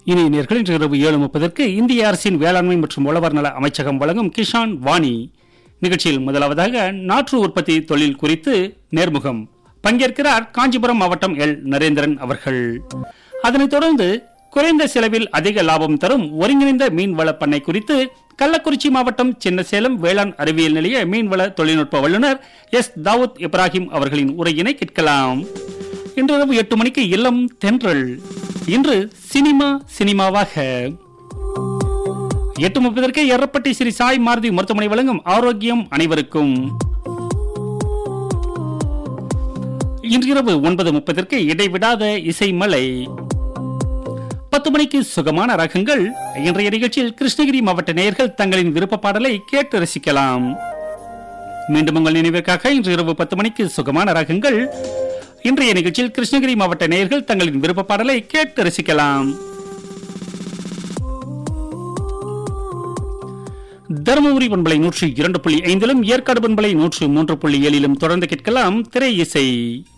இனி நேர்கள் இன்று இரவு ஏழு முப்பதற்கு இந்திய அரசின் வேளாண்மை மற்றும் உழவர் நல அமைச்சகம் வழங்கும் கிஷான் வாணி நிகழ்ச்சியில் முதலாவதாக நாற்று உற்பத்தி தொழில் குறித்து நேர்முகம் பங்கேற்கிறார் காஞ்சிபுரம் மாவட்டம் எல் நரேந்திரன் அவர்கள் அதனைத் தொடர்ந்து குறைந்த செலவில் அதிக லாபம் தரும் ஒருங்கிணைந்த மீன்வள பண்ணை குறித்து கள்ளக்குறிச்சி மாவட்டம் சின்னசேலம் வேளாண் அறிவியல் நிலைய மீன்வள தொழில்நுட்ப வல்லுநர் எஸ் தாவூத் இப்ராஹிம் அவர்களின் உரையினை கேட்கலாம் இன்றிரவு எட்டு மணிக்கு இல்லம் தென்றல் இன்று சினிமா சினிமாவாக எட்டு முப்பதற்கு எர்ரப்பட்டி ஸ்ரீ சாய் மாருதி மருத்துவமனை வழங்கும் ஆரோக்கியம் அனைவருக்கும் இன்று இரவு ஒன்பது முப்பதற்கு இடைவிடாத இசைமலை பத்து மணிக்கு சுகமான ரகங்கள் இன்றைய நிகழ்ச்சியில் கிருஷ்ணகிரி மாவட்ட நேயர்கள் தங்களின் விருப்ப பாடலை கேட்டு ரசிக்கலாம் மீண்டும் உங்கள் நினைவிற்காக இன்று இரவு பத்து மணிக்கு சுகமான ரகங்கள் இன்றைய நிகழ்ச்சியில் கிருஷ்ணகிரி மாவட்ட நேயர்கள் தங்களின் விருப்ப பாடலை கேட்டு ரசிக்கலாம் தருமபுரி பண்பலை நூற்றி இரண்டு புள்ளி ஐந்திலும் ஏற்காடு பண்பலை நூற்று மூன்று புள்ளி ஏழிலும் தொடர்ந்து கேட்கலாம் திரை இசை